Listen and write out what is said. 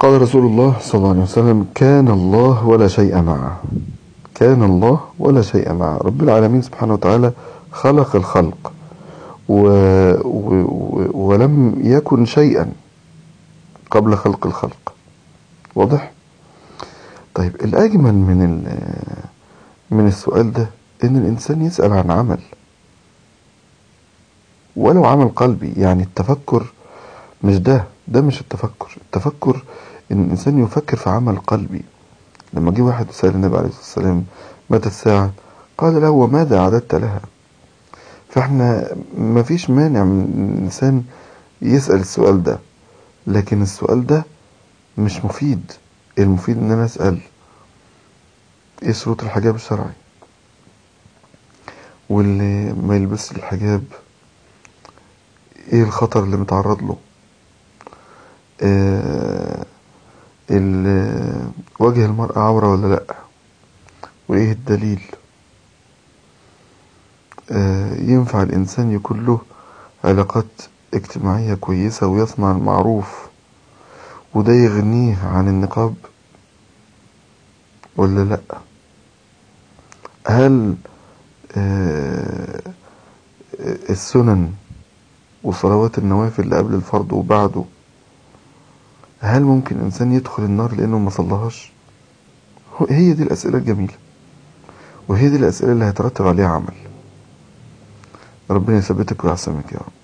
قال رسول الله صلى الله عليه وسلم كان الله ولا شيء معه كان الله ولا شيء معه رب العالمين سبحانه وتعالى خلق الخلق و... و... و... ولم يكن شيئا قبل خلق الخلق واضح طيب الأجمل من ال... من السؤال ده إن الإنسان يسأل عن عمل ولو عمل قلبي يعني التفكر مش ده ده مش التفكر التفكر ان الانسان يفكر في عمل قلبي لما جه واحد سأل النبي عليه الصلاة والسلام متى الساعة قال له وماذا أعددت لها فاحنا ما فيش مانع من الإنسان يسأل السؤال ده لكن السؤال ده مش مفيد المفيد ان انا اسأل ايه شروط الحجاب الشرعي واللي ما يلبسش الحجاب ايه الخطر اللي متعرض له آه وجه المرأة عورة ولا لأ وإيه الدليل آه ينفع الإنسان يكون له علاقات اجتماعية كويسة ويصنع المعروف وده يغنيه عن النقاب ولا لأ هل آه السنن وصلوات النوافل اللي قبل الفرض وبعده هل ممكن انسان يدخل النار لانه ما صلىهاش هي دي الاسئله الجميله وهي دي الاسئله اللي هيترتب عليها عمل ربنا يثبتك ويعصمك يا رب